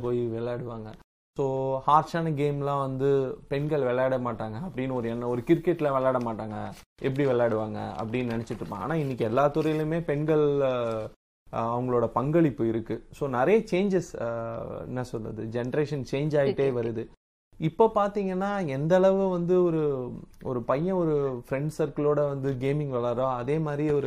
போய் விளையாடுவாங்க ஸோ ஹார்ஷான கேம்லாம் வந்து பெண்கள் விளையாட மாட்டாங்க அப்படின்னு ஒரு எண்ணம் ஒரு கிரிக்கெட்டில் விளையாட மாட்டாங்க எப்படி விளையாடுவாங்க அப்படின்னு நினச்சிட்டு இருப்பாங்க ஆனால் இன்னைக்கு எல்லா துறையிலுமே பெண்கள் அஹ், அஹ், அவங்களோட பங்களிப்பு இருக்கு ஸோ நிறைய சேஞ்சஸ் என்ன சொல்றது ஜென்ரேஷன் சேஞ்ச் ஆகிட்டே இருக்கு. வருது இப்போ பார்த்தீங்கன்னா எந்த அளவு வந்து ஒரு ஒரு பையன் ஒரு ஃப்ரெண்ட் சர்க்கிளோட வந்து கேமிங் விளாட்றோ அதே மாதிரி ஒரு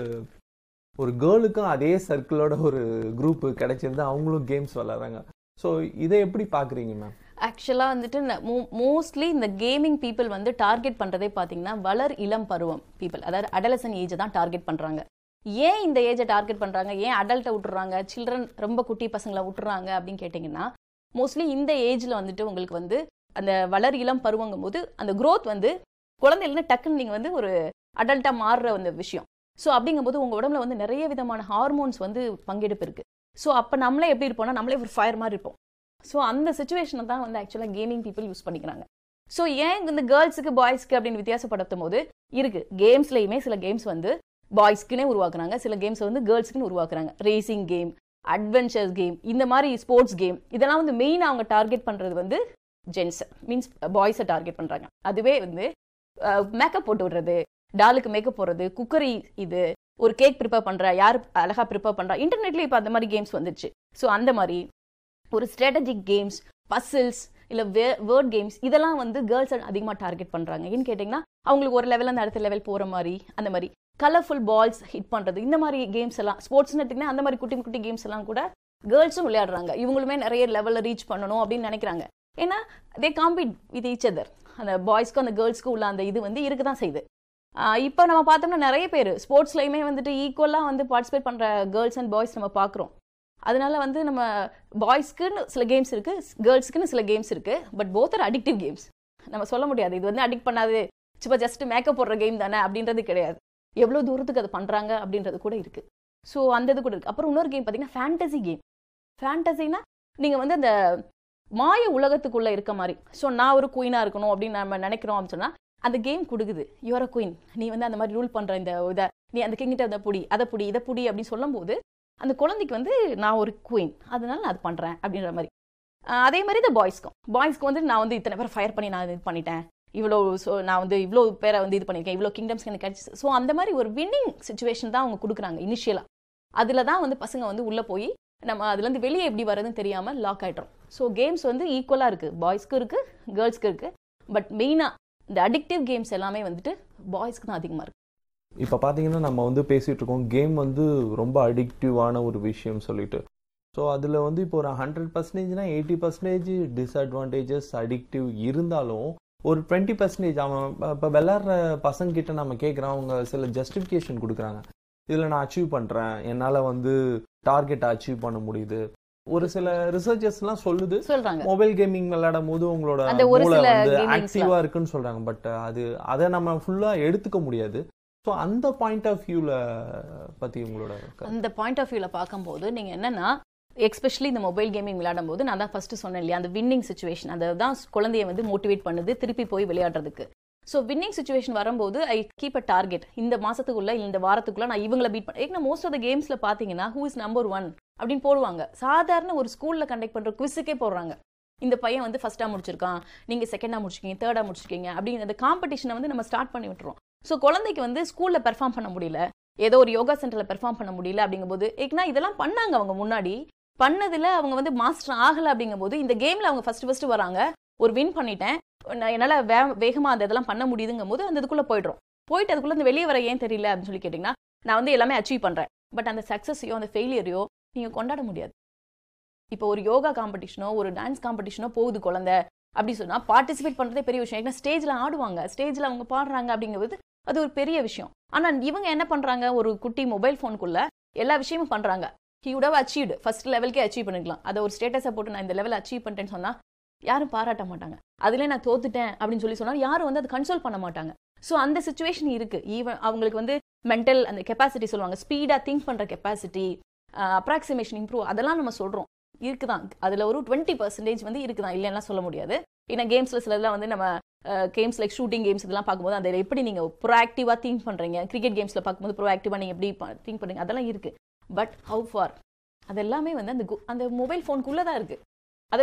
ஒரு கேர்ளுக்கும் அதே சர்க்கிளோட ஒரு குரூப் கிடைச்சிருந்து அவங்களும் கேம்ஸ் விளாட்றாங்க ஸோ இதை எப்படி பார்க்குறீங்க மேம் ஆக்சுவலாக வந்துட்டு மோஸ்ட்லி இந்த கேமிங் பீப்புள் வந்து டார்கெட் பண்ணுறதே பார்த்தீங்கன்னா வளர் இளம் பருவம் பீப்புள் அதாவது அடலசன் ஏஜை தான் டார்கெட் பண்ணுறாங்க ஏன் இந்த ஏஜை டார்கெட் பண்ணுறாங்க ஏன் அடல்ட்டை விட்டுறாங்க சில்ட்ரன் ரொம்ப குட்டி பசங்களை விட்டுறாங்க அப்படின்னு கேட்டிங்கன்னா மோஸ்ட்லி இந்த ஏஜில் வந்துட்டு உங்களுக்கு வந்து அந்த வளர் இளம் பருவங்கும் போது அந்த growth வந்து குழந்தையிலேருந்து டக்குன்னு நீங்கள் வந்து ஒரு அடல்ட்டாக மாறுற அந்த விஷயம் ஸோ அப்படிங்கும்போது உங்கள் உடம்புல வந்து நிறைய விதமான ஹார்மோன்ஸ் வந்து பங்கெடுப்பு இருக்குது ஸோ அப்போ நம்மளே எப்படி இருப்போம்னா நம்மளே ஒரு ஃபயர் மாதிரி இருப்போம் ஸோ அந்த சுச்சுவேஷனை தான் வந்து ஆக்சுவலாக கேமிங் பீப்புள் யூஸ் பண்ணிக்கிறாங்க ஸோ ஏன் இந்த கேர்ள்ஸுக்கு பாய்ஸ்க்கு அப்படின்னு வித்தியாசப்படுத்தும் போது இருக்கு கேம்ஸ்லையுமே சில கேம்ஸ் வந்து பாய்ஸ்க்குனே உருவாக்குறாங்க சில கேம்ஸ் வந்து கேர்ள்ஸ்க்குன்னு உருவாக்குறாங்க ரேசிங் கேம் அட்வென்ச்சர்ஸ் கேம் இந்த மாதிரி ஸ்போர்ட்ஸ் கேம் இதெல்லாம் வந்து மெயினாக அவங்க டார்கெட் பண்ணுறது வந்து ஜென்ஸ் மீன்ஸ் பாய்ஸை டார்கெட் பண்ணுறாங்க அதுவே வந்து மேக்கப் போட்டு விடுறது டாலுக்கு மேக்கப் போடுறது குக்கரி இது ஒரு கேக் ப்ரிப்பேர் பண்ணுறா யார் அழகா ப்ரிப்பேர் பண்ணுறா இன்டர்நெட்லேயே இப்போ அந்த மாதிரி கேம்ஸ் வந்துச்சு ஸோ அந்த மாதிரி ஒரு ஸ்ட்ராட்டஜிக் கேம்ஸ் பசில்ஸ் இல்லை வே வேர்ட் கேம்ஸ் இதெல்லாம் வந்து கேர்ள்ஸ் அதிகமாக டார்கெட் பண்ணுறாங்க ஏன்னு கேட்டிங்கன்னா அவங்களுக்கு ஒரு லெவலில் அந்த அடுத்த லெவல் போகிற மாதிரி அந்த மாதிரி கலர்ஃபுல் பால்ஸ் ஹிட் பண்ணுறது இந்த மாதிரி கேம்ஸ் எல்லாம் ஸ்போர்ட்ஸ்னு எடுத்திங்கன்னா அந்த மாதிரி குட்டி குட்டி கேம்ஸ் எல்லாம் கூட கேர்ள்ஸும் விளையாடுறாங்க இவங்களுமே நிறைய லெவலில் ரீச் பண்ணணும் அப்படின்னு நினைக்கிறாங்க ஏன்னா they compete with each other அந்த பாய்ஸ்க்கும் அந்த கேர்ள்ஸ்க்கும் உள்ள அந்த இது வந்து இருக்க தான் செய்யுது இப்போ நம்ம பார்த்தோம்னா நிறைய பேர் ஸ்போர்ட்ஸ்லையுமே வந்துட்டு ஈக்குவலாக வந்து பார்ட்டிசிபேட் பண்ணுற கேர்ள்ஸ் அண்ட் பாய்ஸ் நம்ம பார்க்குறோம் அதனால வந்து நம்ம பாய்ஸ்க்குன்னு சில கேம்ஸ் இருக்கு கேர்ள்ஸ்க்குன்னு சில கேம்ஸ் இருக்கு but both are addictive games நம்ம சொல்ல முடியாது இது வந்து அடிக்ட் பண்ணாது சும்மா ஜஸ்ட் மேக்கப் போடுற கேம் தானே அப்படின்றது கிடையாது எவ்வளோ தூரத்துக்கு அது பண்ணுறாங்க அப்படின்றது கூட இருக்கு ஸோ அந்த இது கூட இருக்கு அப்புறம் இன்னொரு கேம் பார்த்தீங்கன்னா ஃபேண்டசி கேம் ஃபேண்டசினா நீங்கள் வந்து அந்த மாய உலகத்துக்குள்ள இருக்க மாதிரி ஸோ நான் ஒரு குயினா இருக்கணும் அப்படின்னு நம்ம நினைக்கிறோம் அப்படின்னு சொன்னா அந்த கேம் கொடுக்குது யுவர் அ குயின் நீ வந்து அந்த மாதிரி ரூல் பண்ற இந்த இதை நீ அந்த கிங்கிட்ட அதை புடி அதை புடி இதை புடி அப்படின்னு சொல்லும்போது அந்த குழந்தைக்கு வந்து நான் ஒரு குயின் அதனால நான் அது பண்றேன் அப்படின்ற மாதிரி ஆஹ் அதே மாதிரி இந்த பாய்ஸ்க்கும் பாய்ஸ்க்கு வந்து நான் வந்து இத்தனை பேர் ஃபயர் பண்ணி நான் இது பண்ணிட்டேன் இவ்வளோ ஸோ நான் வந்து இவ்வளோ பேரை வந்து இது பண்ணியிருக்கேன் இவ்வளோ கிங்டம்ஸ் எனக்கு கிடைச்சி ஸோ அந்த மாதிரி ஒரு வின்னிங் சுச்சுவேஷன் தான் அவங்க கொடுக்குறாங்க இனிஷியலாக அதில் தான் வந்து பசங்க வந்து உள்ளே போய் நம்ம அதுலேருந்து வெளியே எப்படி வர்றதுன்னு தெரியாமல் லாக் ஆகிட்டோம் ஸோ கேம்ஸ் வந்து ஈக்குவலாக இருக்குது பாய்ஸ்க்கு இருக்குது கேர்ள்ஸ்க்கு இருக்குது பட் மெயினாக இந்த அடிக்டிவ் கேம்ஸ் எல்லாமே வந்துட்டு பாய்ஸ்க்கு தான் அதிகமாக இருக்குது இப்போ பார்த்தீங்கன்னா நம்ம வந்து பேசிகிட்டு இருக்கோம் கேம் வந்து ரொம்ப அடிக்டிவான ஒரு விஷயம் சொல்லிட்டு ஸோ அதில் வந்து இப்போ ஒரு ஹண்ட்ரட் பர்சன்டேஜ்னா எயிட்டி பர்சன்டேஜ் டிஸ்அட்வான்டேஜஸ் அடிக்டிவ் இருந்தாலும் ஒரு டுவெண்ட்டி பர்சன்டேஜ் அவன் இப்போ விளாட்ற பசங்க கிட்ட நம்ம கேட்குறோம் அவங்க சில ஜஸ்டிஃபிகேஷன் கொடுக்குறாங்க இதில் நான் அச்சீவ் பண்ணுறேன் என்னால் வந்து டார்கெட்டை அச்சீவ் பண்ண முடியுது ஒரு சில ரிசர்ச்சர்ஸ்லாம் சொல்லுது சொல்கிறாங்க மொபைல் கேமிங் விளையாடும் போது உங்களோட அந்த ஒரு மூளை சில வந்து gamings ஆக்டிவா இருக்குன்னு சொல்றாங்க பட் அது அதை நம்ம ஃபுல்லா எடுத்துக்க முடியாது ஸோ அந்த பாயிண்ட் ஆஃப் வியூல பத்தி உங்களோட கருத்து. அந்த பாயிண்ட் ஆஃப் வியூவில் பார்க்கும்போது நீங்கள் என்னன்னா எக்ஸ்பெஷலி இந்த மொபைல் கேமிங் விளையாடும் போது நான் தான் ஃபர்ஸ்ட் சொன்னேன் இல்லையா அந்த வின்னிங் சுச்சுவேஷன் அதை தான் குழந்தைய வந்து மோட்டிவேட் பண்ணுது திருப்பி போய் விளையாடுறதுக்கு ஸோ வின்னிங் சுச்சுவேஷன் வரும்போது ஐ கீப் அ டார்கெட் இந்த மாசத்துக்குள்ள இல்ல இந்த வாரத்துக்குள்ள நான் இவங்கள பீட் பண்ண ஏன்னா மோஸ்ட் ஆஃப் த கேம்ஸ்ல பாத்தீங்கன்னா ஹூ இஸ் நம்பர் ஒன் அப்படின்னு போடுவாங்க சாதாரண ஒரு ஸ்கூல்ல கண்டக்ட் பண்ற குவிஸுக்கே போடுறாங்க இந்த பையன் வந்து ஃபர்ஸ்டா முடிச்சிருக்கான் நீங்க செகண்டா முடிச்சிருக்கீங்க தேர்டா முடிச்சிருக்கீங்க அப்படின்னு அந்த காம்படிஷனை வந்து நம்ம ஸ்டார்ட் பண்ணி விட்டுறோம் ஸோ குழந்தைக்கு வந்து ஸ்கூல்ல பெர்ஃபார்ம் பண்ண முடியல ஏதோ ஒரு யோகா சென்டர்ல பெர்ஃபார்ம் பண்ண முடியல அப்படிங்கும்போது ஏன்னா இதெல்லாம் பண்ணாங்க அவங்க முன்னாடி பண்ணதுல அவங்க வந்து மாஸ்டர் ஆகல அப்படிங்கும்போது இந்த கேம்ல அவங்க ஃபர்ஸ்ட் ஃபர்ஸ்ட் வராங்க ஒரு வின் பண்ணிட்டேன் நான் என்னால வே வேகமா அந்த இதெல்லாம் பண்ண முடியுதுங்கும் போது அந்த இதுக்குள்ள போயிடுறோம் போயிட்டு அதுக்குள்ள இந்த வெளியே வர ஏன் தெரியல அப்படின்னு சொல்லி கேட்டிங்கன்னா நான் வந்து எல்லாமே அச்சீவ் பண்றேன் பட் அந்த சக்ஸஸையோ அந்த ஃபெயிலியரையோ நீங்க கொண்டாட முடியாது இப்போ ஒரு யோகா காம்படிஷனோ ஒரு டான்ஸ் காம்படிஷனோ போகுது குழந்தை அப்படி சொன்னா பார்ட்டிசிபேட் பண்றதே பெரிய விஷயம் ஏன்னா ஸ்டேஜ்ல ஆடுவாங்க ஸ்டேஜ்ல அவங்க பாடுறாங்க அப்படிங்கும்போது அது ஒரு பெரிய விஷயம் ஆனா இவங்க என்ன பண்றாங்க ஒரு குட்டி மொபைல் ஃபோனுக்குள்ள எல்லா விஷயமும் பண்றாங்க he would have achieved first லெவலுக்கே அச்சீவ் பண்ணிக்கலாம் அதை ஒரு ஸ்டேட்டஸை போட்டு நான் இந்த லெவல் அச்சீவ் பண்ணிட்டேன்னு சொன்னா யாரும் பாராட்ட மாட்டாங்க அதுல நான் தோத்துட்டேன் அப்படின்னு சொல்லி சொன்னா யாரும் வந்து அதை கன்சோல் பண்ண மாட்டாங்க ஸோ அந்த சுச்சுவேஷன் இருக்கு ஈவன் அவங்களுக்கு வந்து மென்டல் அந்த கெப்பாசிட்டி சொல்லுவாங்க ஸ்பீடா திங்க் பண்ற கெப்பாசிட்டி அப்ராக்சிமேஷன் இம்ப்ரூவ் அதெல்லாம் நம்ம சொல்றோம் இருக்குதான் அதுல ஒரு டுவெண்ட்டி பர்சன்டேஜ் வந்து இருக்குதான் இல்லைன்னா சொல்ல முடியாது ஏன்னா கேம்ஸ்ல சிலதெல்லாம் வந்து நம்ம கேம்ஸ் லைக் ஷூட்டிங் கேம்ஸ் இதெல்லாம் பார்க்கும்போது அதில் எப்படி நீங்க ப்ரோஆக்டிவா திங்க் பண்றீங்க கிரிக்கெட் கேம்ஸ்ல பார்க்கும்போது ப்ரோஆக்டிவா நீங்க எப்படி திங்க் பண்றீங்க அதெல்லாம் இருக்கு பட் ஹவு ஃபார் அது எல்லாமே வந்து அந்த கு- அந்த மொபைல் ஃபோனுக்குள்ள தான் இருக்கு